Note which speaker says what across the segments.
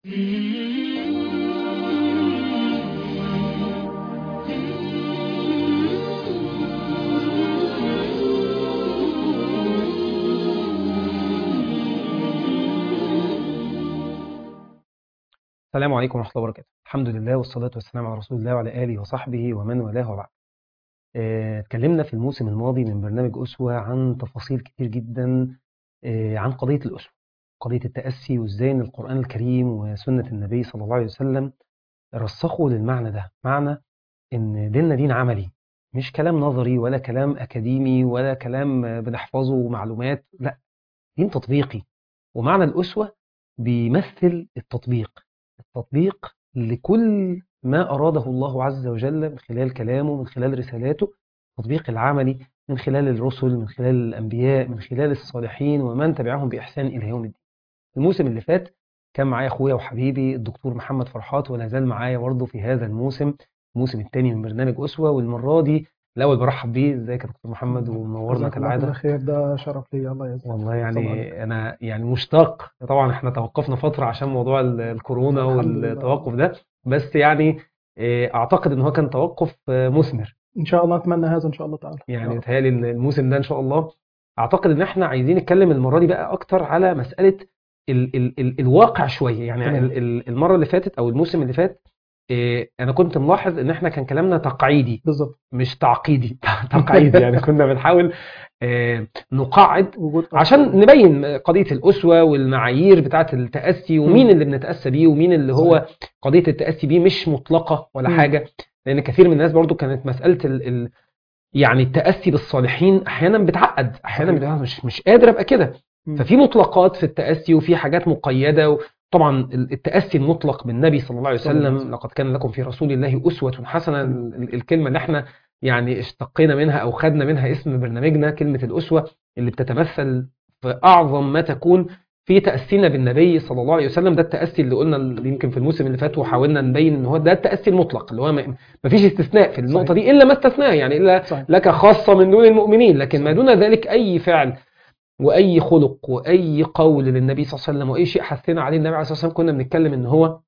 Speaker 1: السلام عليكم ورحمة الله وبركاته الحمد لله والصلاة والسلام على رسول الله وعلى آله وصحبه ومن والاه وبعد آه، اتكلمنا في الموسم الماضي من برنامج أسوة عن تفاصيل كتير جدا آه، عن قضية الأسوة قضية التأسي وإزاي إن القرآن الكريم وسنة النبي صلى الله عليه وسلم رسخوا للمعنى ده معنى إن ديننا دين عملي مش كلام نظري ولا كلام أكاديمي ولا كلام آه، بنحفظه معلومات لا دين تطبيقي ومعنى الأسوة بيمثل التطبيق التطبيق لكل ما أراده الله عز وجل من خلال كلامه من خلال رسالاته التطبيق العملي من خلال الرسل من خلال الأنبياء من خلال الصالحين ومن تبعهم بإحسان إلى يوم الدين الموسم اللي فات كان معايا أخويا وحبيبي الدكتور محمد فرحات ولا زال معايا برضه في هذا الموسم الموسم الثاني من برنامج أسوة والمرة دي الأول برحب بيه ازيك يا دكتور محمد ومنورنا
Speaker 2: جزاك الله
Speaker 1: كالعادة
Speaker 2: كل خير ده شرف لي الله يجزاك
Speaker 1: والله
Speaker 2: طبعا.
Speaker 1: يعني انا يعني مشتاق طبعا احنا توقفنا فتره عشان موضوع ال- الكورونا
Speaker 2: الحمد لله.
Speaker 1: والتوقف ده بس يعني آه، اعتقد ان هو كان توقف آه، مثمر
Speaker 2: ان شاء الله اتمنى هذا ان شاء الله تعالى
Speaker 1: يعني
Speaker 2: يا رب.
Speaker 1: متهيألي ال- الموسم ده ان شاء الله اعتقد ان احنا عايزين نتكلم المره دي بقى اكتر على مساله ال ال ال الواقع شويه يعني
Speaker 2: تمام.
Speaker 1: ال ال المره اللي فاتت او الموسم اللي فات آه، انا كنت ملاحظ ان احنا كان كلامنا تقعيدي
Speaker 2: بالظبط
Speaker 1: مش تعقيدي تقعيدي يعني كنا بنحاول آه، نقعد
Speaker 2: وجود
Speaker 1: عشان نبين قضية الأسوة والمعايير بتاعة التأسي ومين
Speaker 2: مم.
Speaker 1: اللي بنتأسى بيه ومين اللي هو قضية التأسي بيه مش مطلقة ولا
Speaker 2: مم.
Speaker 1: حاجة لأن كثير من الناس برضو كانت مسألة ال ال يعني التأسي بالصالحين أحيانا بتعقد أحيانا
Speaker 2: صحيح.
Speaker 1: بتبقى مش مش قادر أبقى كده
Speaker 2: مم.
Speaker 1: ففي مطلقات في التأسي وفي حاجات مقيدة طبعا ال- التأسي المطلق بالنبي صلى الله عليه
Speaker 2: صلى الله عليه
Speaker 1: وسلم لقد كان لكم في رسول الله أسوة حسنة ال- ال- الكلمة اللي احنا يعني اشتقينا منها أو خدنا منها اسم برنامجنا كلمة الأسوة اللي بتتمثل في أعظم ما تكون في تأسينا بالنبي صلى الله عليه وسلم ده التأسي اللي قلنا اللي يمكن في الموسم اللي فات وحاولنا نبين ان هو ده التأسي المطلق اللي هو ما ما فيش استثناء في النقطة
Speaker 2: صحيح.
Speaker 1: دي إلا ما استثناه يعني إلا
Speaker 2: صحيح.
Speaker 1: لك خاصة من دون المؤمنين لكن ما دون ذلك أي فعل واي خلق واي قول للنبي صلى الله عليه وسلم واي شيء حثنا عليه النبي عليه الصلاه والسلام كنا بنتكلم ان هو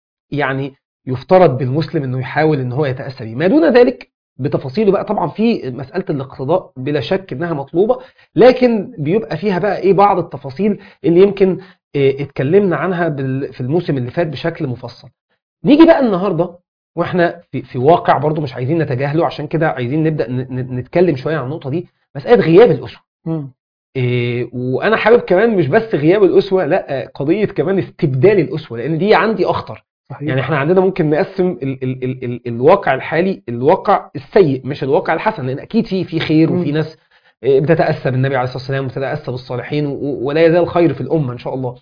Speaker 1: يعني يفترض بالمسلم انه يحاول ان هو يتاسى بيه ما دون ذلك بتفاصيله بقى طبعا في مساله الاقتضاء بلا شك انها مطلوبه لكن بيبقى فيها بقى ايه بعض التفاصيل اللي يمكن إيه اتكلمنا عنها بال- في الموسم اللي فات بشكل مفصل نيجي بقى النهارده واحنا في, في واقع برضو مش عايزين نتجاهله عشان كده عايزين نبدا ن- ن- نتكلم شويه عن النقطه دي مساله غياب الاسوه
Speaker 2: مم.
Speaker 1: إيه، وانا حابب كمان مش بس غياب الاسوه لا قضيه كمان استبدال الاسوه لان دي عندي اخطر
Speaker 2: صحيح
Speaker 1: يعني احنا عندنا ممكن نقسم ال ال ال ال الواقع الحالي الواقع السيء مش الواقع الحسن لان اكيد في في خير وفي
Speaker 2: مم.
Speaker 1: ناس إيه، بتتاسى بالنبي عليه الصلاه والسلام وبتتاسى بالصالحين و- ولا يزال خير في الامه ان شاء الله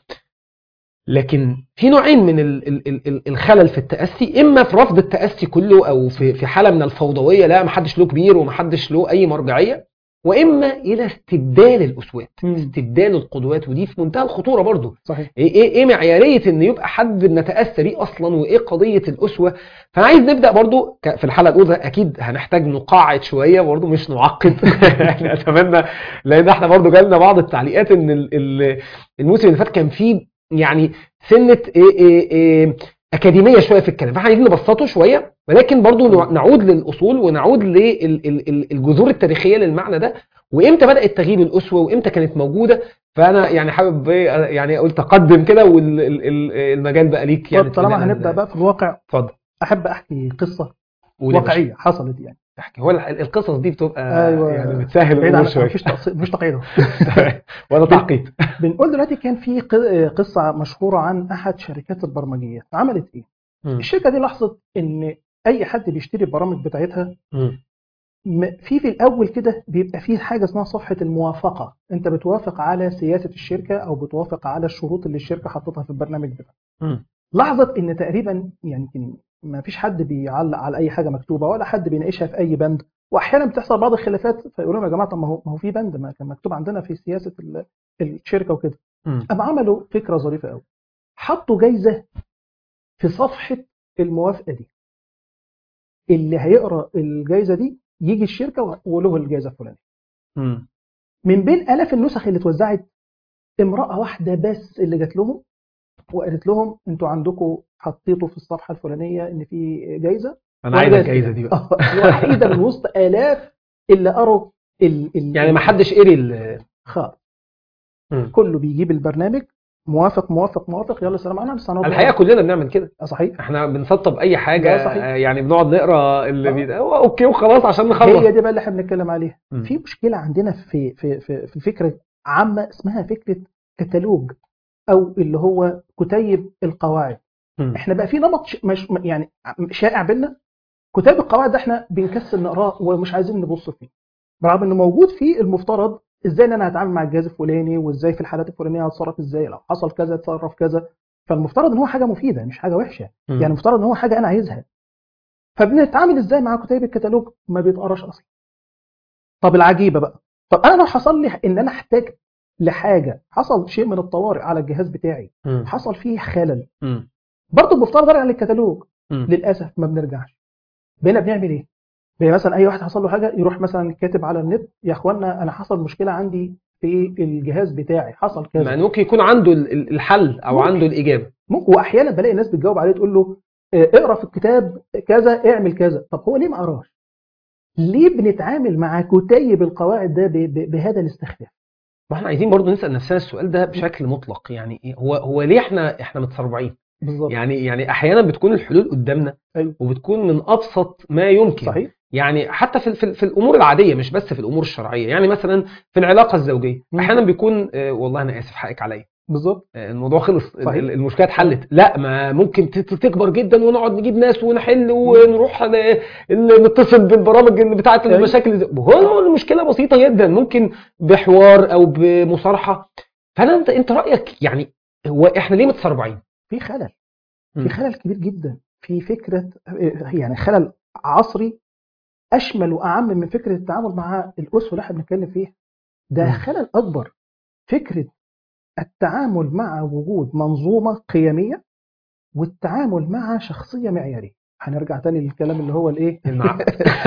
Speaker 1: لكن في نوعين من ال ال ال ال الخلل في التاسي اما في رفض التاسي كله او في في حاله من الفوضويه لا محدش له كبير ومحدش له اي مرجعيه واما الى استبدال الاسوات
Speaker 2: مم.
Speaker 1: استبدال القدوات ودي في منتهى الخطوره برضو
Speaker 2: صحيح
Speaker 1: ايه ايه ايه معياريه ان يبقى حد بنتاسى بيه اصلا وايه قضيه الاسوه فانا عايز نبدا برضو ك- في الحلقه الاولى اكيد هنحتاج نقعد شويه برضو مش نعقد يعني اتمنى لان احنا برضو جالنا بعض التعليقات ان ال- ال- الموسم اللي فات كان فيه يعني سنه إيه إيه إيه اكاديميه شويه في الكلام فاحنا عايزين نبسطه شويه ولكن برضو نع- نعود للاصول ونعود للجذور التاريخيه للمعنى ده وامتى بدات تغيب الاسوه وامتى كانت موجوده فانا يعني حابب إيه يعني اقول تقدم كده والمجال بقى ليك يعني
Speaker 2: طب طالما
Speaker 1: تقول لنا
Speaker 2: هنبدا
Speaker 1: ال-
Speaker 2: بقى في الواقع
Speaker 1: اتفضل
Speaker 2: احب احكي قصه
Speaker 1: قول يا باشا.
Speaker 2: واقعيه حصلت يعني
Speaker 1: احكي هو الح- القصص دي بتبقى
Speaker 2: أيوة.
Speaker 1: يعني بتسهل
Speaker 2: بعيد
Speaker 1: الامور
Speaker 2: عن
Speaker 1: شويه
Speaker 2: مفيش تقصير مفيش تقييد
Speaker 1: ولا تعقيد
Speaker 2: بنقول دلوقتي كان في ق- قصه مشهوره عن احد شركات البرمجيات عملت ايه؟
Speaker 1: مم.
Speaker 2: الشركه دي لاحظت ان اي حد بيشتري البرامج بتاعتها
Speaker 1: مم.
Speaker 2: م- في في الاول كده بيبقى في حاجه اسمها صفحه الموافقه انت بتوافق على سياسه الشركه او بتوافق على الشروط اللي الشركه حطتها في البرنامج بتاعها
Speaker 1: مم.
Speaker 2: لاحظت ان تقريبا يعني يمكن ما فيش حد بيعلق على اي حاجه مكتوبه ولا حد بيناقشها في اي بند واحيانا بتحصل بعض الخلافات فيقولوا لهم يا جماعه طب ما هو ما هو في بند ما كان مكتوب عندنا في سياسه ال- الشركه وكده
Speaker 1: مم.
Speaker 2: أم عملوا فكره ظريفه قوي حطوا جايزه في صفحه الموافقه دي اللي هيقرا الجايزه دي يجي الشركه وله الجايزه الفلانيه
Speaker 1: مم.
Speaker 2: من بين الاف النسخ اللي اتوزعت امراه واحده بس اللي جات لهم وقالت لهم انتوا عندكم حطيتوا في الصفحه الفلانيه ان في جايزه
Speaker 1: انا عايز الجايزه دي بقى
Speaker 2: آه، الوحيده من وسط الاف اللي قروا ال ال
Speaker 1: يعني ما حدش قري ال-
Speaker 2: خالص
Speaker 1: مم.
Speaker 2: كله بيجيب البرنامج موافق موافق موافق يلا سلام عليكم بس هنقعد
Speaker 1: الحقيقه كلنا بنعمل كده
Speaker 2: آه، صحيح
Speaker 1: احنا بنسطب اي حاجه
Speaker 2: لا، صحيح.
Speaker 1: آه، يعني بنقعد نقرا اللي
Speaker 2: آه.
Speaker 1: بي... هو اوكي وخلاص عشان نخلص
Speaker 2: هي دي بقى اللي احنا بنتكلم عليها
Speaker 1: مم.
Speaker 2: في مشكله عندنا في في في في فكره عامه اسمها فكره كتالوج او اللي هو كتيب القواعد
Speaker 1: مم.
Speaker 2: احنا بقى في نمط ش- مش يعني شائع بينا كتاب القواعد ده احنا بنكسل نقراه ومش عايزين نبص فيه برغم انه موجود فيه المفترض ازاي ان انا هتعامل مع الجهاز الفلاني وازاي في الحالات الفلانيه هتصرف ازاي لو حصل كذا اتصرف كذا فالمفترض ان هو حاجه مفيده مش حاجه وحشه
Speaker 1: مم.
Speaker 2: يعني المفترض ان هو حاجه انا عايزها فبنتعامل ازاي مع كتيب الكتالوج ما بيتقراش اصلا طب العجيبه بقى طب انا لو حصل لي ان انا احتاج لحاجه حصل شيء من الطوارئ على الجهاز بتاعي
Speaker 1: مم.
Speaker 2: حصل فيه خلل
Speaker 1: مم.
Speaker 2: برضه المفترض ارجع للكتالوج
Speaker 1: مم.
Speaker 2: للاسف ما بنرجعش بقينا بنعمل ايه بقى مثلا اي واحد حصل له حاجه يروح مثلا كاتب على النت يا اخوانا انا حصل مشكله عندي في الجهاز بتاعي حصل
Speaker 1: مع
Speaker 2: كذا
Speaker 1: انه ممكن يكون عنده ال- ال- الحل او
Speaker 2: ممكن.
Speaker 1: عنده الاجابه
Speaker 2: ممكن واحيانا بلاقي ناس بتجاوب عليه تقول له آه، اقرا في الكتاب كذا اعمل كذا طب هو ليه ما قراش ليه بنتعامل مع كتيب القواعد ده ب- ب- بهذا الاستخفاف
Speaker 1: ما احنا عايزين برضو نسال نفسنا السؤال ده بشكل مطلق يعني إيه؟ هو هو ليه احنا احنا متسربعين
Speaker 2: بالظبط
Speaker 1: يعني يعني احيانا بتكون الحلول قدامنا
Speaker 2: أيوة.
Speaker 1: وبتكون من ابسط ما يمكن
Speaker 2: صحيح
Speaker 1: يعني حتى في في, في الامور العاديه مش بس في الامور الشرعيه يعني مثلا في العلاقه الزوجيه
Speaker 2: مم.
Speaker 1: احيانا بيكون آه، والله انا اسف حقك عليا
Speaker 2: بالظبط
Speaker 1: آه، الموضوع خلص ال-
Speaker 2: صحيح.
Speaker 1: ال- المشكله اتحلت لا ما ممكن تت- تكبر جدا ونقعد نجيب ناس ونحل ونروح ن- ال- نتصل بالبرامج اللي بتاعه
Speaker 2: أيوة.
Speaker 1: المشاكل دي. هو المشكله بسيطه جدا ممكن بحوار او بمصارحه فانا انت انت رايك يعني هو احنا ليه متسربعين؟
Speaker 2: في خلل
Speaker 1: مم.
Speaker 2: في خلل كبير جدا في فكره يعني خلل عصري اشمل واعم من فكره التعامل مع الاسره اللي احنا بنتكلم فيها ده
Speaker 1: مم.
Speaker 2: خلل اكبر فكره التعامل مع وجود منظومه قيميه والتعامل مع شخصيه معياريه هنرجع تاني للكلام اللي هو الايه
Speaker 1: المعقد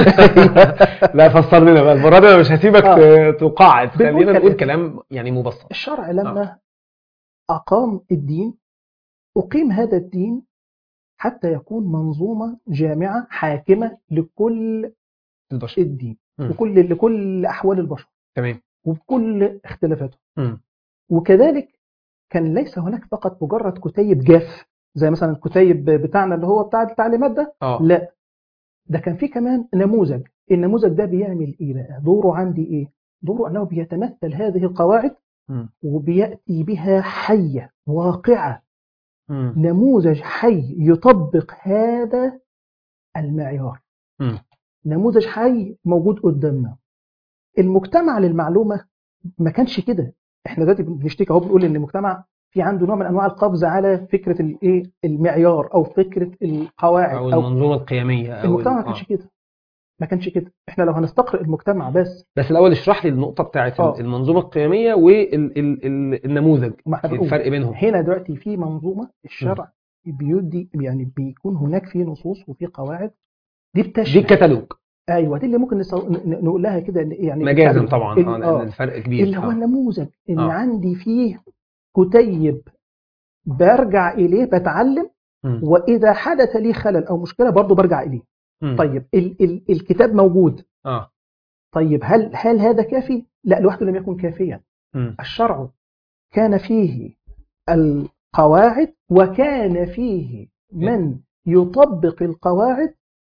Speaker 1: لا فسر لنا بقى المره دي انا مش هسيبك
Speaker 2: آه.
Speaker 1: ت- تقاعد
Speaker 2: بنقول
Speaker 1: خلينا نقول
Speaker 2: كلام.
Speaker 1: كلام يعني مبسط
Speaker 2: الشرع لما اقام الدين اقيم هذا الدين حتى يكون منظومه جامعه حاكمه لكل
Speaker 1: البشر
Speaker 2: الدين
Speaker 1: مم.
Speaker 2: وكل لكل احوال البشر
Speaker 1: تمام
Speaker 2: وبكل اختلافاتهم
Speaker 1: مم.
Speaker 2: وكذلك كان ليس هناك فقط مجرد كتيب جاف زي مثلا الكتيب بتاعنا اللي هو بتاع التعليمات ده
Speaker 1: اه
Speaker 2: لا ده كان في كمان نموذج النموذج ده بيعمل ايه بقى دوره عندي ايه دوره انه بيتمثل هذه القواعد
Speaker 1: مم.
Speaker 2: وبياتي بها حيه واقعه
Speaker 1: مم.
Speaker 2: نموذج حي يطبق هذا المعيار
Speaker 1: مم.
Speaker 2: نموذج حي موجود قدامنا المجتمع للمعلومه ما كانش كده احنا دلوقتي بنشتكي اهو بنقول ان المجتمع في عنده نوع من انواع القفز على فكره الايه المعيار او فكره القواعد
Speaker 1: او
Speaker 2: او
Speaker 1: المنظومه القيميه او
Speaker 2: المجتمع ما
Speaker 1: ال-
Speaker 2: كانش
Speaker 1: آه.
Speaker 2: كده ما كانش كده احنا لو هنستقرئ المجتمع بس
Speaker 1: بس الاول اشرح لي النقطه بتاعت
Speaker 2: آه.
Speaker 1: المنظومه القيميه والنموذج
Speaker 2: ما احنا بنقول
Speaker 1: الفرق بينهم
Speaker 2: هنا دلوقتي في منظومه الشرع بيدي يعني بيكون هناك في نصوص وفي قواعد دي
Speaker 1: دي
Speaker 2: بتشمل
Speaker 1: الكتالوج
Speaker 2: ايوه دي اللي ممكن نسو... ن- نقول لها كده يعني
Speaker 1: مجازا
Speaker 2: الفرق.
Speaker 1: طبعا
Speaker 2: ال-
Speaker 1: اه لان
Speaker 2: آه.
Speaker 1: الفرق كبير
Speaker 2: اللي هو
Speaker 1: آه.
Speaker 2: النموذج ان
Speaker 1: آه.
Speaker 2: عندي فيه كتيب برجع اليه بتعلم
Speaker 1: مم.
Speaker 2: واذا حدث لي خلل او مشكله برضه برجع اليه
Speaker 1: مم.
Speaker 2: طيب ال ال الكتاب موجود
Speaker 1: اه
Speaker 2: طيب هل هل هذا كافي لا لوحده لم يكن كافيا
Speaker 1: مم.
Speaker 2: الشرع كان فيه القواعد وكان فيه من يطبق القواعد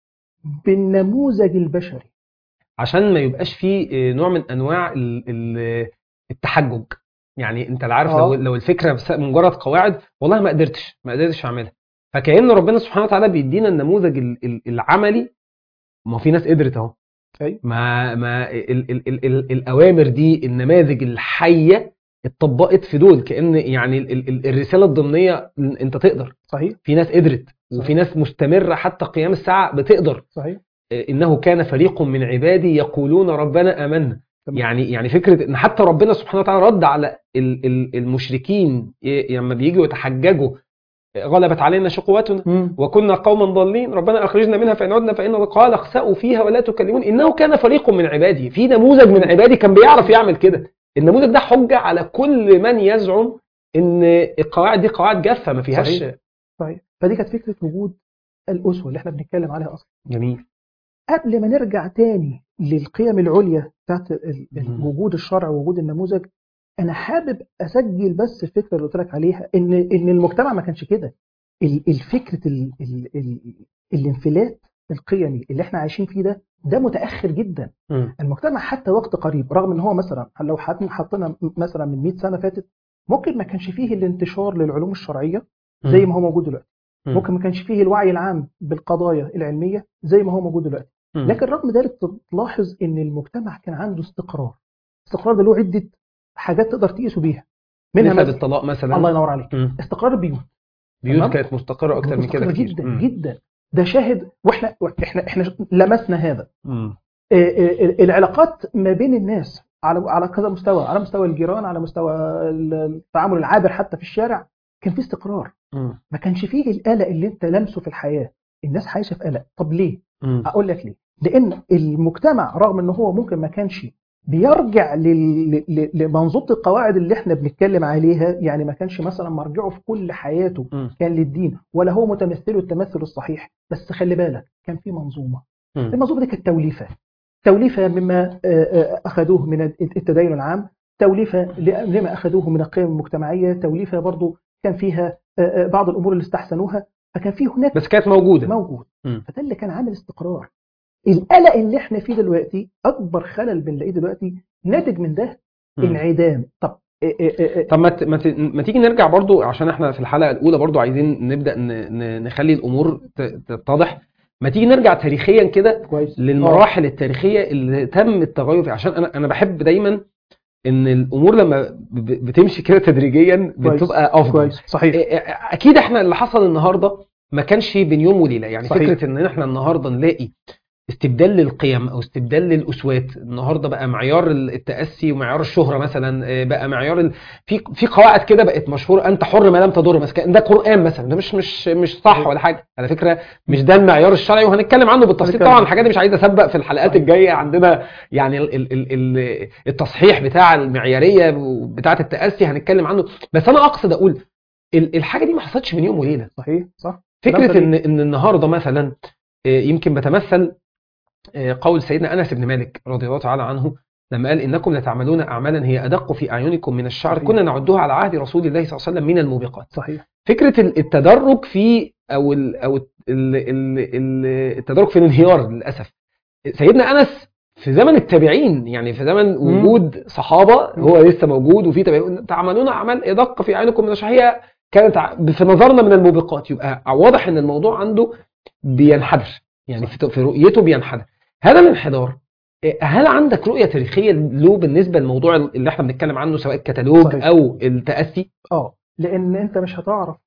Speaker 2: بالنموذج البشري
Speaker 1: عشان ما يبقاش فيه آه، نوع من انواع ال- ال- التحجج يعني انت اللي عارف
Speaker 2: آه.
Speaker 1: لو لو الفكره بس مجرد قواعد والله ما قدرتش ما قدرتش اعملها فكأن ربنا سبحانه وتعالى بيدينا النموذج ال- ال- العملي ما هو في ناس قدرت اهو
Speaker 2: أيوة.
Speaker 1: ما ما ال ال ال ال الاوامر دي النماذج الحيه اتطبقت في دول كأن يعني ال ال الرساله الضمنيه انت تقدر
Speaker 2: صحيح
Speaker 1: في ناس قدرت وفي
Speaker 2: صحيح.
Speaker 1: ناس مستمره حتى قيام الساعه بتقدر
Speaker 2: صحيح
Speaker 1: انه كان فريق من عبادي يقولون ربنا امنا
Speaker 2: تمام.
Speaker 1: يعني يعني فكره ان حتى ربنا سبحانه وتعالى رد على ال- ال- المشركين ي- لما بييجوا يتحججوا غلبت علينا شقوتنا
Speaker 2: مم.
Speaker 1: وكنا قوما ضالين ربنا اخرجنا منها فان عدنا فان قال اخسأوا فيها ولا تكلمون انه كان فريق من عبادي في نموذج من عبادي كان بيعرف يعمل كده النموذج ده حجه على كل من يزعم ان القواعد دي قواعد جافه ما فيهاش
Speaker 2: صحيح. صحيح فدي كانت فكره وجود الاسوه اللي احنا بنتكلم عليها اصلا
Speaker 1: جميل
Speaker 2: قبل ما نرجع تاني للقيم العليا بتاعت ال- ال-
Speaker 1: مم.
Speaker 2: وجود الشرع ووجود النموذج انا حابب اسجل بس الفكره اللي قلت لك عليها ان ان المجتمع ما كانش كده ال- الفكره ال ال ال الانفلات القيمي اللي احنا عايشين فيه ده ده متاخر جدا
Speaker 1: مم.
Speaker 2: المجتمع حتى وقت قريب رغم ان هو مثلا لو حط- حطينا م- مثلا من 100 سنه فاتت ممكن ما كانش فيه الانتشار للعلوم الشرعيه زي ما هو موجود دلوقتي
Speaker 1: مم.
Speaker 2: ممكن ما كانش فيه الوعي العام بالقضايا العلميه زي ما هو موجود دلوقتي
Speaker 1: مم.
Speaker 2: لكن رغم ذلك تلاحظ ان المجتمع كان عنده استقرار الاستقرار ده له عده حاجات تقدر تقيسه بيها منها
Speaker 1: نسب
Speaker 2: مثلا
Speaker 1: الطلاق مثلا
Speaker 2: الله ينور عليك
Speaker 1: مم.
Speaker 2: استقرار البيوت
Speaker 1: بيوت
Speaker 2: تمام.
Speaker 1: كانت مستقره اكتر من كده
Speaker 2: مستقرة
Speaker 1: كتير
Speaker 2: جدا
Speaker 1: مم.
Speaker 2: جدا ده شاهد واحنا احنا احنا لمسنا هذا
Speaker 1: مم.
Speaker 2: آه، آه، العلاقات ما بين الناس على على كذا مستوى على مستوى الجيران على مستوى التعامل العابر حتى في الشارع كان في استقرار
Speaker 1: مم.
Speaker 2: ما كانش فيه القلق اللي انت لامسه في الحياه الناس عايشه في قلق طب ليه
Speaker 1: مم.
Speaker 2: اقول لك ليه لان المجتمع رغم ان هو ممكن ما كانش بيرجع لل- ل- لمنظومه القواعد اللي احنا بنتكلم عليها يعني ما كانش مثلا مرجعه في كل حياته
Speaker 1: مم.
Speaker 2: كان للدين ولا هو متمثله التمثل الصحيح بس خلي بالك كان في منظومه
Speaker 1: مم.
Speaker 2: المنظومه دي كانت توليفه توليفه مما آه، آه، اخذوه من التدين العام توليفه ل- لما اخذوه من القيم المجتمعيه توليفه برضو كان فيها آه، آه، بعض الامور اللي استحسنوها فكان في هناك
Speaker 1: بس كانت موجوده
Speaker 2: موجود
Speaker 1: مم.
Speaker 2: فده اللي كان عامل استقرار القلق اللي احنا فيه دلوقتي اكبر خلل بنلاقيه دلوقتي ناتج من ده
Speaker 1: مم.
Speaker 2: انعدام طب إيه إيه إيه
Speaker 1: طب ما ت- ما ت- ما تيجي نرجع برضو عشان احنا في الحلقه الاولى برضو عايزين نبدا ن- ن- نخلي الامور ت- تتضح ما تيجي نرجع تاريخيا كده
Speaker 2: كويس
Speaker 1: للمراحل التاريخية اللي تم التغير فيها عشان انا انا بحب دايما ان الامور لما ب- بتمشي كده تدريجيا
Speaker 2: كويس.
Speaker 1: بتبقى افضل
Speaker 2: كويس صحيح
Speaker 1: إيه- اكيد احنا اللي حصل النهارده ما كانش بين يوم وليله يعني
Speaker 2: صحيح.
Speaker 1: فكره ان احنا النهارده نلاقي استبدال للقيم او استبدال للاسوات النهارده بقى معيار التاسي ومعيار الشهره مثلا آه، بقى معيار ال... في في قواعد كده بقت مشهوره انت حر ما لم تضر مثلا ده قران مثلا ده مش مش مش صح ولا حاجه على فكره مش ده المعيار الشرعي وهنتكلم عنه بالتفصيل
Speaker 2: هنتكلم.
Speaker 1: طبعا الحاجات دي مش عايز اسبق في الحلقات
Speaker 2: صحيح.
Speaker 1: الجايه عندنا يعني ال ال ال ال التصحيح بتاع المعياريه بتاعه التاسي هنتكلم عنه بس انا اقصد اقول ال- الحاجه دي ما حصلتش من يوم وليله
Speaker 2: صحيح صح
Speaker 1: فكره
Speaker 2: كلام
Speaker 1: ان ان النهارده مثلا آه، يمكن بتمثل آه، قول سيدنا انس بن مالك رضي الله تعالى عنه لما قال انكم لتعملون اعمالا هي ادق في اعينكم من الشعر
Speaker 2: صحيح.
Speaker 1: كنا نعدها على عهد رسول الله صلى الله عليه وسلم من الموبقات
Speaker 2: صحيح
Speaker 1: فكره ال- التدرج في او ال او ال ال ال التدرج في الانهيار للاسف سيدنا انس في زمن التابعين يعني في زمن
Speaker 2: مم.
Speaker 1: وجود صحابه هو لسه موجود وفي تابعين تعملون اعمال ادق في اعينكم من الشعر هي كانت ع- في نظرنا من الموبقات يبقى واضح ان الموضوع عنده بينحدر يعني في في رؤيته بينحدر هذا الانحدار إيه، هل عندك رؤية تاريخية له بالنسبة للموضوع اللي احنا بنتكلم عنه سواء الكتالوج
Speaker 2: صحيح.
Speaker 1: او التأسي
Speaker 2: اه لان انت مش هتعرف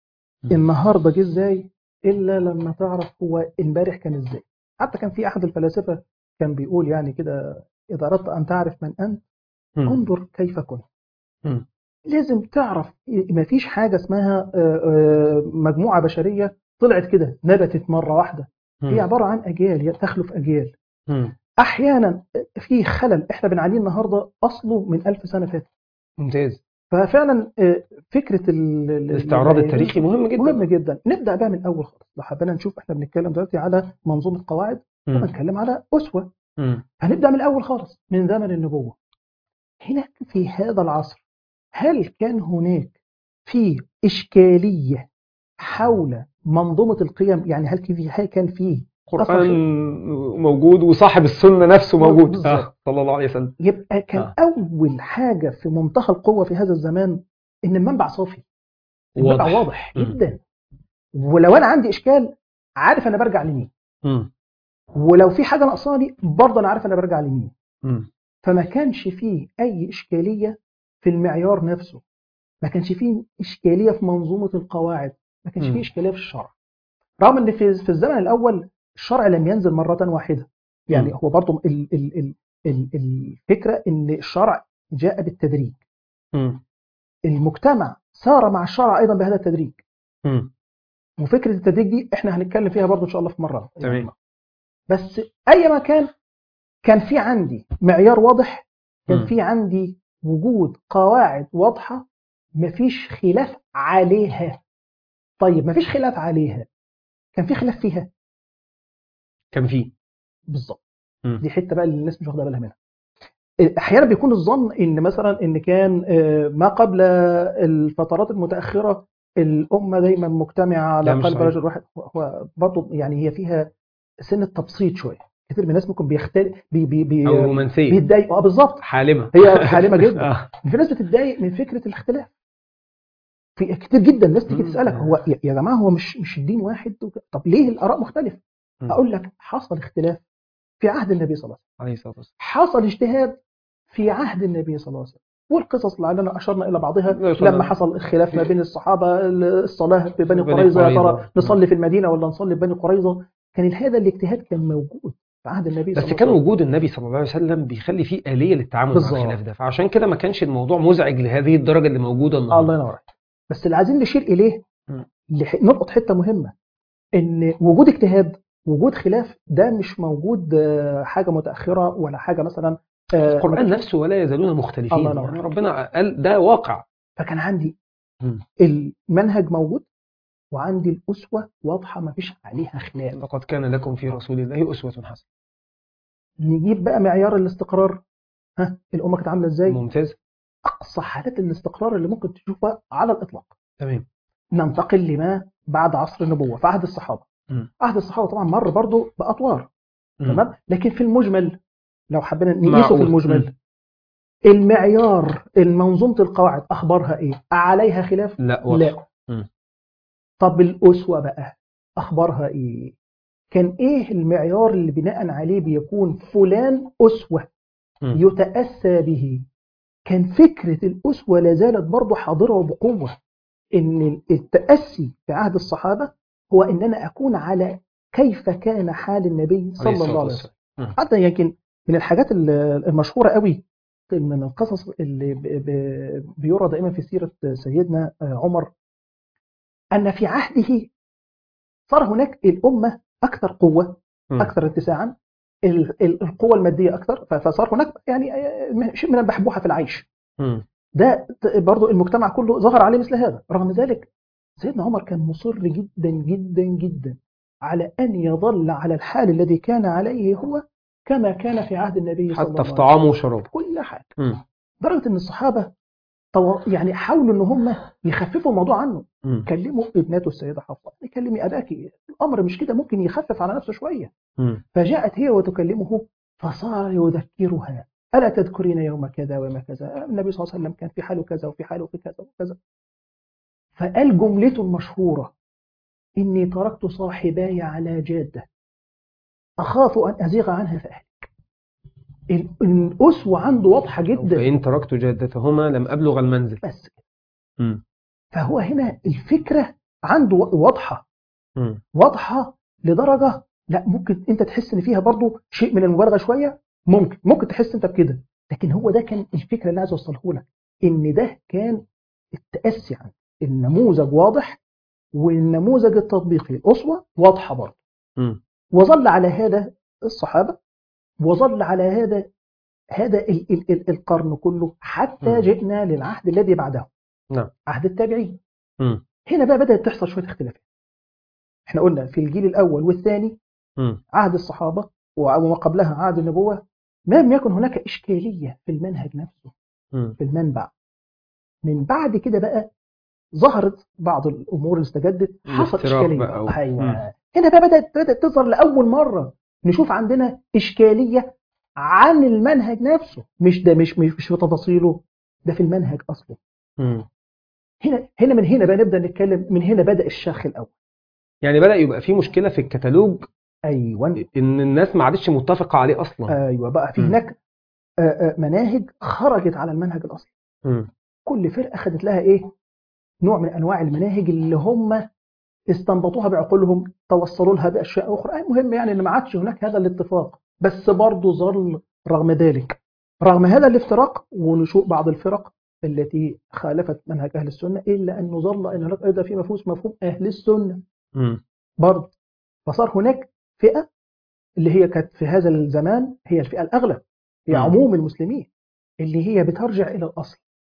Speaker 2: النهارده جه ازاي الا لما تعرف هو امبارح كان ازاي حتى كان في احد الفلاسفه كان بيقول يعني كده اذا اردت ان تعرف من انت
Speaker 1: مم.
Speaker 2: انظر كيف كنت
Speaker 1: مم.
Speaker 2: لازم تعرف ما فيش حاجه اسمها آه، آه، مجموعه بشريه طلعت كده نبتت مره واحده هي
Speaker 1: مم.
Speaker 2: عباره عن اجيال تخلف اجيال
Speaker 1: مم.
Speaker 2: احيانا في خلل احنا بنعانيه النهارده اصله من ألف سنه فاتت
Speaker 1: ممتاز
Speaker 2: ففعلا آه، فكره ال- ال-
Speaker 1: الاستعراض
Speaker 2: ال-
Speaker 1: التاريخي مهم جدا
Speaker 2: مهم جدا نبدا بقى من الاول خالص لو حبينا نشوف احنا بنتكلم دلوقتي على منظومه قواعد
Speaker 1: مم.
Speaker 2: وبنتكلم على اسوه
Speaker 1: مم.
Speaker 2: هنبدا من الاول خالص من زمن النبوه هناك في هذا العصر هل كان هناك في اشكاليه حول منظومه القيم يعني هل في هل كان فيه
Speaker 1: قرآن موجود وصاحب السنة نفسه موجود
Speaker 2: بالظبط.
Speaker 1: آه. صلى الله عليه وسلم
Speaker 2: يبقى كان
Speaker 1: آه.
Speaker 2: اول حاجه في منتهى القوه في هذا الزمان ان المنبع صافي المنبع
Speaker 1: واضح.
Speaker 2: واضح
Speaker 1: مم.
Speaker 2: جدا ولو انا عندي اشكال عارف انا برجع لمين
Speaker 1: مم.
Speaker 2: ولو في حاجه ناقصاني برضه انا عارف انا برجع لمين
Speaker 1: مم.
Speaker 2: فما كانش فيه اي اشكاليه في المعيار نفسه ما كانش فيه اشكاليه في منظومه القواعد ما كانش
Speaker 1: مم.
Speaker 2: فيه اشكاليه في الشرع رغم ان في في الزمن الاول الشرع لم ينزل مره واحده يعني
Speaker 1: مم.
Speaker 2: هو برضه ال ال ال ال الفكره ان الشرع جاء بالتدريج
Speaker 1: مم.
Speaker 2: المجتمع سار مع الشرع ايضا بهذا التدريج
Speaker 1: مم.
Speaker 2: وفكره التدريج دي احنا هنتكلم فيها برضه ان شاء الله في مره
Speaker 1: تمام.
Speaker 2: بس اي مكان كان في عندي معيار واضح كان
Speaker 1: مم.
Speaker 2: في عندي وجود قواعد واضحه مفيش خلاف عليها طيب مفيش خلاف عليها كان في خلاف فيها
Speaker 1: كان فيه
Speaker 2: بالظبط
Speaker 1: مم.
Speaker 2: دي حته بقى اللي الناس مش واخده بالها منها احيانا بيكون الظن ان مثلا ان كان آه، ما قبل الفترات المتاخره الامه دايما مجتمعه على
Speaker 1: لا، مش
Speaker 2: قلب
Speaker 1: صحيح.
Speaker 2: رجل واحد هو برضه يعني هي فيها سن تبسيط شويه كتير من الناس ممكن بيختلف بي بي بي
Speaker 1: او رومانسيه
Speaker 2: بيتضايقوا اه بالظبط
Speaker 1: حالمه
Speaker 2: هي حالمه جدا
Speaker 1: آه.
Speaker 2: في ناس بتتضايق من فكره الاختلاف في كتير جدا ناس تيجي
Speaker 1: مم.
Speaker 2: تسالك هو يا يا جماعه هو مش مش الدين واحد وك- طب ليه الاراء مختلفه؟
Speaker 1: مم.
Speaker 2: اقول لك حصل اختلاف في عهد النبي صلى الله عليه وسلم
Speaker 1: عليه الصلاه والسلام
Speaker 2: حصل اجتهاد في عهد النبي صلى الله عليه وسلم والقصص لعلنا اشرنا الى بعضها
Speaker 1: لا، صلى-
Speaker 2: لما حصل الخلاف ما بين الصحابه الصلاه في بني
Speaker 1: بني
Speaker 2: قريظه يا
Speaker 1: قريظة.
Speaker 2: ترى نصلي في المدينه ولا نصلي في بني قريظه كان هذا الاجتهاد كان موجود في عهد النبي صلى
Speaker 1: بس
Speaker 2: الله
Speaker 1: كان
Speaker 2: عليه وسلم
Speaker 1: وجود النبي صلى الله عليه وسلم بيخلي فيه آلية للتعامل مع
Speaker 2: بالظبط.
Speaker 1: الخلاف ده فعشان كده ما كانش الموضوع مزعج لهذه الدرجة اللي موجودة
Speaker 2: الله
Speaker 1: النهارده
Speaker 2: ينور عليك بس اللي عايزين نشير اليه
Speaker 1: مم.
Speaker 2: لح- نلقط حته مهمه ان وجود اجتهاد وجود خلاف ده مش موجود آه، حاجه متاخره ولا حاجه مثلا آه،
Speaker 1: القرآن نفسه ولا يزالون مختلفين
Speaker 2: الله ينور
Speaker 1: يعني
Speaker 2: عليك.
Speaker 1: ربنا قال ده واقع
Speaker 2: فكان عندي
Speaker 1: مم.
Speaker 2: المنهج موجود وعندي الاسوه واضحه ما فيش عليها خلاف
Speaker 1: لقد كان لكم في رسول الله أسوة حسنة
Speaker 2: نجيب بقى معيار الاستقرار ها الامه كانت عامله ازاي
Speaker 1: ممتاز
Speaker 2: اقصى حالات الاستقرار اللي ممكن تشوفها على الاطلاق
Speaker 1: تمام
Speaker 2: ننتقل لما بعد عصر النبوه في عهد الصحابه
Speaker 1: مم.
Speaker 2: عهد الصحابه طبعا مر برضه باطوار
Speaker 1: مم.
Speaker 2: تمام لكن في المجمل لو حبينا نقيسه
Speaker 1: معقول.
Speaker 2: في المجمل
Speaker 1: مم.
Speaker 2: المعيار المنظومه القواعد اخبارها ايه عليها خلاف
Speaker 1: لا واضح
Speaker 2: لا
Speaker 1: مم.
Speaker 2: طب الاسوه بقى اخبارها ايه كان ايه المعيار اللي بناء عليه بيكون فلان اسوه
Speaker 1: مم.
Speaker 2: يتاسى به كان فكره الاسوه لا زالت برضه حاضره وبقوه ان التاسي في عهد الصحابه هو ان انا اكون على كيف كان حال النبي
Speaker 1: عليه
Speaker 2: صلى
Speaker 1: الصلاة
Speaker 2: الله عليه
Speaker 1: والسلام.
Speaker 2: وسلم
Speaker 1: مم.
Speaker 2: حتى يمكن من الحاجات ال- المشهوره قوي من القصص اللي ب- ب- بيرى دائما في سيره سيدنا عمر ان في عهده صار هناك الامه اكثر قوه
Speaker 1: مم.
Speaker 2: اكثر اتساعا ال- ال- القوه الماديه اكثر ف- فصار هناك يعني شيء من البحبوحه في العيش
Speaker 1: مم.
Speaker 2: ده ت- برضو المجتمع كله ظهر عليه مثل هذا رغم ذلك سيدنا عمر كان مصر جدا جدا جدا على أن يظل على الحال الذي كان عليه هو كما كان في عهد النبي صلى الله
Speaker 1: حتى
Speaker 2: عليه
Speaker 1: في
Speaker 2: وسلم
Speaker 1: طعامه وشرابه
Speaker 2: كل حاجة
Speaker 1: مم.
Speaker 2: لدرجة أن الصحابة طو... يعني حاولوا أن هم يخففوا الموضوع عنه
Speaker 1: مم.
Speaker 2: كلموا ابنته السيدة حفصة كلمي أباك الأمر مش كده ممكن يخفف على نفسه شوية
Speaker 1: مم.
Speaker 2: فجاءت هي وتكلمه فصار يذكرها ألا تذكرين يوم كذا ويوم كذا النبي صلى الله عليه وسلم كان في حاله كذا وفي حاله في كذا وكذا فقال جملته المشهورة إني تركت صاحباي على جادة أخاف أن أزيغ عنها فأهلك ال- الأسوة عنده واضحة جدا
Speaker 1: فإن تركت جادتهما لم أبلغ المنزل
Speaker 2: بس كده.
Speaker 1: مم.
Speaker 2: فهو هنا الفكرة عنده واضحة
Speaker 1: مم.
Speaker 2: واضحة لدرجة لا ممكن انت تحس ان فيها برضو شيء من المبالغة شوية ممكن ممكن تحس انت بكده لكن هو ده كان الفكرة اللي عايز اوصله لك ان ده كان التأسي عنه النموذج واضح والنموذج التطبيقي الأسوة واضحة برضه
Speaker 1: مم.
Speaker 2: وظل على هذا الصحابة وظل على هذا هذا ال ال ال القرن كله حتى
Speaker 1: مم.
Speaker 2: جئنا للعهد الذي بعده
Speaker 1: نعم.
Speaker 2: عهد التابعين
Speaker 1: مم.
Speaker 2: هنا بقى بدأت تحصل شوية اختلافات احنا قلنا في الجيل الأول والثاني
Speaker 1: مم.
Speaker 2: عهد الصحابة وما قبلها عهد النبوة ما لم يكن هناك إشكالية في المنهج نفسه
Speaker 1: مم.
Speaker 2: في المنبع من بعد كده بقى ظهرت بعض الأمور اللي استجدت حصل
Speaker 1: الافتراق
Speaker 2: إشكالية
Speaker 1: بقى و-
Speaker 2: أيوة
Speaker 1: مم.
Speaker 2: هنا بقى بدأت بدأت تظهر لأول مرة نشوف عندنا إشكالية عن المنهج نفسه مش ده مش مش مش في تفاصيله ده في المنهج أصله
Speaker 1: مم.
Speaker 2: هنا هنا من هنا بقى نبدأ نتكلم من هنا بدأ الشرخ الأول
Speaker 1: يعني بدأ يبقى في مشكلة في الكتالوج
Speaker 2: أيوة
Speaker 1: إن الناس ما عادتش متفقة عليه أصلا
Speaker 2: أيوة بقى في
Speaker 1: مم.
Speaker 2: هناك آه، آه، مناهج خرجت على المنهج الأصلي
Speaker 1: مم.
Speaker 2: كل فرقة خدت لها إيه نوع من أنواع المناهج اللي هم استنبطوها بعقولهم توصلوا لها بأشياء أخرى المهم يعني إن ما عادش هناك هذا الاتفاق بس برضه ظل رغم ذلك رغم هذا الافتراق ونشوء بعض الفرق التي خالفت منهج أهل السنة إلا أنه ظل أن هناك أيضا في مفهوم مفهوم أهل السنة
Speaker 1: مم.
Speaker 2: برضه فصار هناك فئة اللي هي كانت في هذا الزمان هي الفئة الأغلب هي
Speaker 1: مم.
Speaker 2: عموم المسلمين اللي هي بترجع إلى الأصل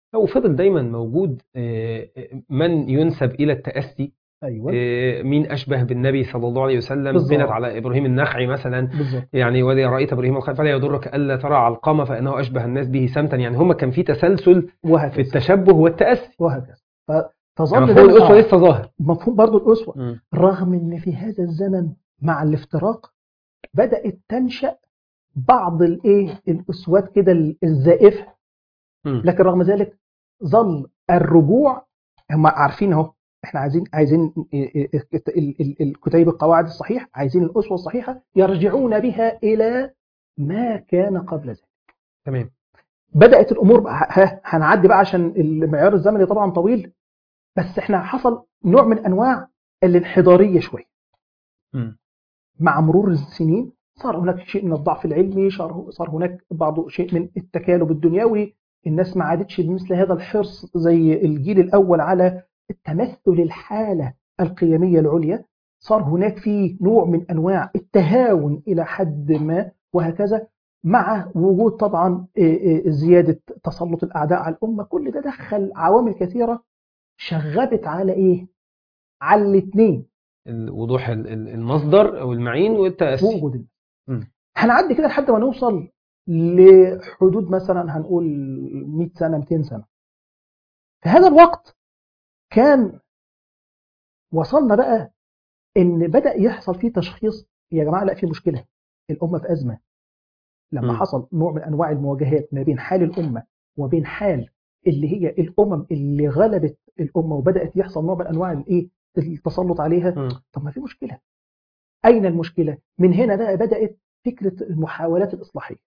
Speaker 1: وفضل دايما موجود آه، آه، من ينسب إلى التأسي
Speaker 2: ايوه
Speaker 1: آه، مين أشبه بالنبي صلى الله عليه وسلم
Speaker 2: بالظبط.
Speaker 1: بنت على إبراهيم النخعي مثلا
Speaker 2: بالظبط
Speaker 1: يعني وإذا رأيت إبراهيم الخليل فلا يضرك ألا ترى علقمة فإنه أشبه الناس به سمتا يعني هم كان في تسلسل في
Speaker 2: وهكذا
Speaker 1: التشبه والتأسي
Speaker 2: وهكذا
Speaker 1: يعني
Speaker 2: فتظل
Speaker 1: مفهوم
Speaker 2: دايما
Speaker 1: الأسوة
Speaker 2: آه،
Speaker 1: لسه ظاهر
Speaker 2: مفهوم برضو الأسوة
Speaker 1: مم.
Speaker 2: رغم ان في هذا الزمن مع الافتراق بدأت تنشأ بعض الايه الاسوات كده الزائفه
Speaker 1: مم.
Speaker 2: لكن رغم ذلك ظل الرجوع هم عارفين اهو احنا عايزين عايزين ال- ال- ال- الكتيب القواعد الصحيح عايزين الاسوه الصحيحه يرجعون بها الى ما كان قبل ذلك
Speaker 1: تمام
Speaker 2: بدات الامور بقى- ها هنعدي بقى عشان المعيار الزمني طبعا طويل بس احنا حصل نوع من انواع الانحداريه شويه
Speaker 1: مم.
Speaker 2: مع مرور السنين صار هناك شيء من الضعف العلمي صار صار هناك بعض شيء من التكالب الدنيوي الناس ما عادتش بمثل هذا الحرص زي الجيل الاول على تمثل الحاله القيميه العليا صار هناك في نوع من انواع التهاون الى حد ما وهكذا مع وجود طبعا إيه إيه زياده تسلط الاعداء على الامه كل ده دخل عوامل كثيره شغبت على ايه؟ على الاثنين
Speaker 1: ال- وضوح ال- ال- المصدر أو المعين والتأسي
Speaker 2: وجود الناس.
Speaker 1: مم.
Speaker 2: هنعدي كده لحد ما نوصل لحدود مثلا هنقول 100 سنه 200 سنه في هذا الوقت كان وصلنا بقى ان بدا يحصل فيه تشخيص يا جماعه لا في مشكله الامه في ازمه لما
Speaker 1: مم.
Speaker 2: حصل نوع من انواع المواجهات ما بين حال الامه وبين حال اللي هي الامم اللي غلبت الامه وبدات يحصل نوع من انواع الايه التسلط عليها
Speaker 1: مم.
Speaker 2: طب ما في مشكله اين المشكله من هنا بقى بدات فكره المحاولات الاصلاحيه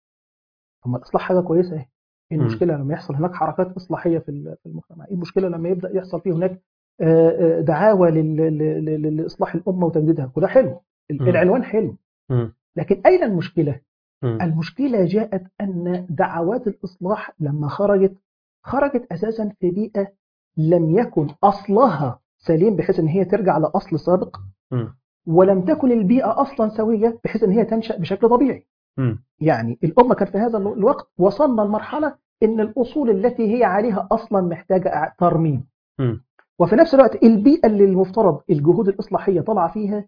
Speaker 2: طب ما الاصلاح حاجه كويسه اهي ايه
Speaker 1: مم.
Speaker 2: المشكله لما يحصل هناك حركات اصلاحيه في ال- في المجتمع ايه المشكله لما يبدا يحصل فيه هناك آه، آه، دعاوى لل- لل- لل- لاصلاح الامه وتجديدها وده حلو ال-
Speaker 1: مم.
Speaker 2: العنوان حلو
Speaker 1: مم.
Speaker 2: لكن اين المشكله
Speaker 1: مم.
Speaker 2: المشكله جاءت ان دعوات الاصلاح لما خرجت خرجت اساسا في بيئه لم يكن اصلها سليم بحيث ان هي ترجع لاصل سابق
Speaker 1: مم.
Speaker 2: ولم تكن البيئه اصلا سويه بحيث ان هي تنشا بشكل طبيعي
Speaker 1: مم.
Speaker 2: يعني الامه كان في هذا الوقت وصلنا لمرحله ان الاصول التي هي عليها اصلا محتاجه ترميم
Speaker 1: مم.
Speaker 2: وفي نفس الوقت البيئه اللي المفترض الجهود الاصلاحيه طالعه فيها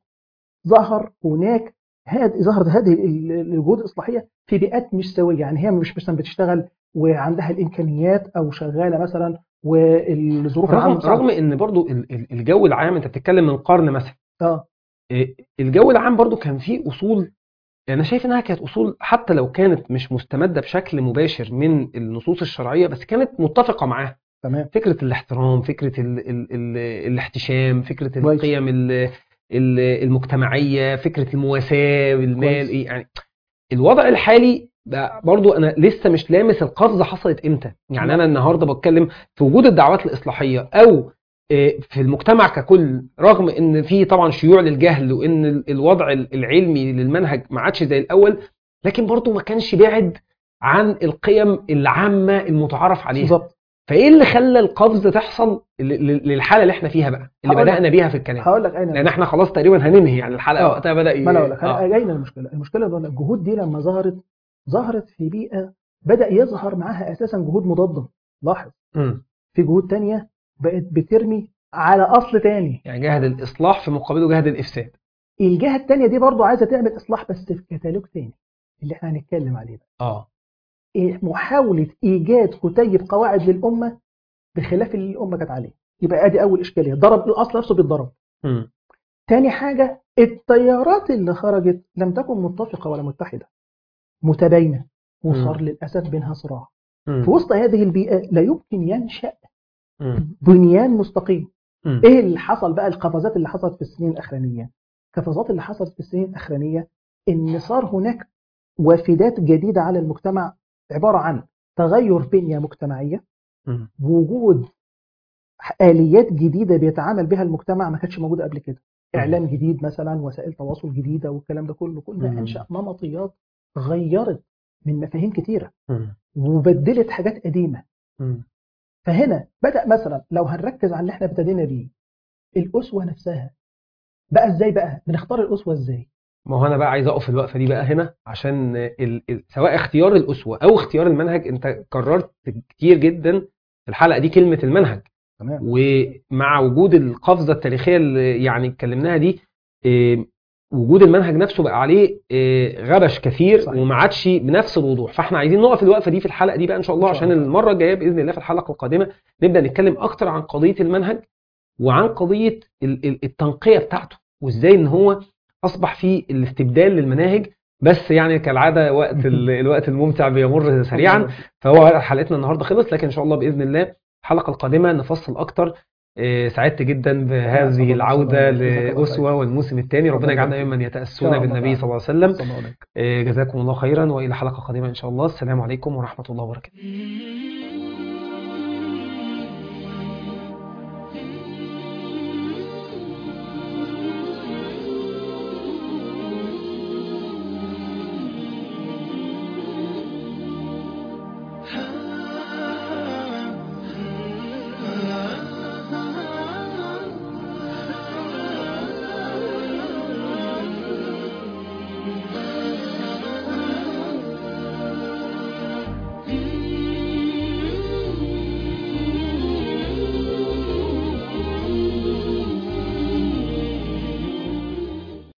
Speaker 2: ظهر هناك هذه ظهرت هذه ال- الجهود الاصلاحيه في بيئات مش سويه يعني هي مش مثلا بتشتغل وعندها الامكانيات او شغاله مثلا والظروف
Speaker 1: رغم,
Speaker 2: العامه صعبة.
Speaker 1: رغم ان برضو ال- ال- الجو العام انت بتتكلم من قرن مثلا
Speaker 2: اه
Speaker 1: إيه، الجو العام برضو كان فيه اصول انا شايف انها كانت اصول حتى لو كانت مش مستمده بشكل مباشر من النصوص الشرعيه بس كانت متفقه معاها
Speaker 2: تمام
Speaker 1: فكره الاحترام فكره ال ال ال الاحتشام فكره
Speaker 2: كويس.
Speaker 1: القيم ال- ال- المجتمعيه فكره المواساه بالمال
Speaker 2: كويس.
Speaker 1: إيه يعني الوضع الحالي بقى برضو انا لسه مش لامس القفزه حصلت امتى يعني
Speaker 2: نعم.
Speaker 1: انا النهارده بتكلم في وجود الدعوات الاصلاحيه او إيه، في المجتمع ككل رغم ان في طبعا شيوع للجهل وان ال- الوضع ال- العلمي للمنهج ما عادش زي الاول لكن برضو ما كانش بعد عن القيم العامه المتعارف عليها
Speaker 2: بالظبط
Speaker 1: فايه اللي خلى القفزه تحصل ل- ل- للحاله اللي احنا فيها بقى اللي
Speaker 2: هقول لك-
Speaker 1: بدانا بيها في الكلام
Speaker 2: هقول لك اين
Speaker 1: لان احنا خلاص تقريبا هننهي يعني الحلقه
Speaker 2: آه.
Speaker 1: وقتها بدا ي-
Speaker 2: ما انا اقول لك
Speaker 1: آه.
Speaker 2: انا جاينا المشكله المشكله ده الجهود دي لما ظهرت ظهرت في بيئه بدا يظهر معاها اساسا جهود مضاده لاحظ
Speaker 1: مم.
Speaker 2: في جهود تانية بقت بترمي على اصل تاني
Speaker 1: يعني جهد الاصلاح في مقابله جهد الافساد
Speaker 2: الجهه التانية دي برضو عايزه تعمل اصلاح بس في كتالوج تاني اللي احنا هنتكلم عليه ده
Speaker 1: اه
Speaker 2: إيه محاوله ايجاد كتيب قواعد للامه بخلاف اللي الامه كانت عليه يبقى ادي اول اشكاليه ضرب الاصل نفسه بيتضرب
Speaker 1: مم.
Speaker 2: تاني حاجة التيارات اللي خرجت لم تكن متفقة ولا متحدة متباينة وصار
Speaker 1: مم.
Speaker 2: للأسف بينها صراع
Speaker 1: مم.
Speaker 2: في وسط هذه البيئة لا يمكن ينشأ
Speaker 1: مم.
Speaker 2: بنيان مستقيم
Speaker 1: مم.
Speaker 2: ايه اللي حصل بقى القفزات اللي حصلت في السنين الأخرانية القفزات اللي حصلت في السنين الأخرانية ان صار هناك وافدات جديدة على المجتمع عبارة عن تغير بنية مجتمعية
Speaker 1: مم.
Speaker 2: وجود آليات جديدة بيتعامل بها المجتمع ما كانتش موجودة قبل كده
Speaker 1: مم.
Speaker 2: إعلام جديد مثلا وسائل تواصل جديدة والكلام ده كله كل ده
Speaker 1: مم.
Speaker 2: أنشأ نمطيات غيرت من مفاهيم كتيرة
Speaker 1: مم.
Speaker 2: وبدلت حاجات قديمة
Speaker 1: مم.
Speaker 2: فهنا بدأ مثلا لو هنركز على اللي احنا ابتدينا بيه الأسوة نفسها بقى ازاي بقى بنختار الأسوة ازاي
Speaker 1: ما هو انا بقى عايز اقف الوقفه دي بقى هنا عشان ال... ال... سواء اختيار الاسوه او اختيار المنهج انت كررت كتير جدا في الحلقه دي كلمه المنهج
Speaker 2: تمام
Speaker 1: ومع وجود القفزه التاريخيه اللي يعني اتكلمناها دي آه، وجود المنهج نفسه بقى عليه آه، غبش كثير
Speaker 2: صحيح.
Speaker 1: وما عادش بنفس الوضوح فاحنا عايزين نقف الوقفه دي في الحلقه دي بقى ان شاء الله
Speaker 2: إن شاء
Speaker 1: عشان
Speaker 2: الله.
Speaker 1: المره الجايه باذن الله في الحلقه القادمه نبدا نتكلم اكتر عن قضيه المنهج وعن قضيه ال- ال- التنقيه بتاعته وازاي ان هو اصبح في الاستبدال للمناهج بس يعني كالعاده وقت ال- الوقت الممتع بيمر سريعا فهو حلقتنا النهارده خلص لكن ان شاء الله باذن الله الحلقه القادمه نفصل اكتر آه، سعدت جدا بهذه
Speaker 2: الله
Speaker 1: العوده
Speaker 2: يسلمك. جزاك الله
Speaker 1: لاسوه والموسم الثاني ربنا
Speaker 2: ربنا
Speaker 1: يجعلنا
Speaker 2: يبارك
Speaker 1: ممن
Speaker 2: إن
Speaker 1: يتاسون
Speaker 2: شاء الله
Speaker 1: بالنبي
Speaker 2: تعالى.
Speaker 1: صلى الله عليه وسلم
Speaker 2: صلى الله عليك
Speaker 1: آه، جزاكم الله خيرا والى حلقه قادمه ان شاء الله السلام عليكم ورحمه الله وبركاته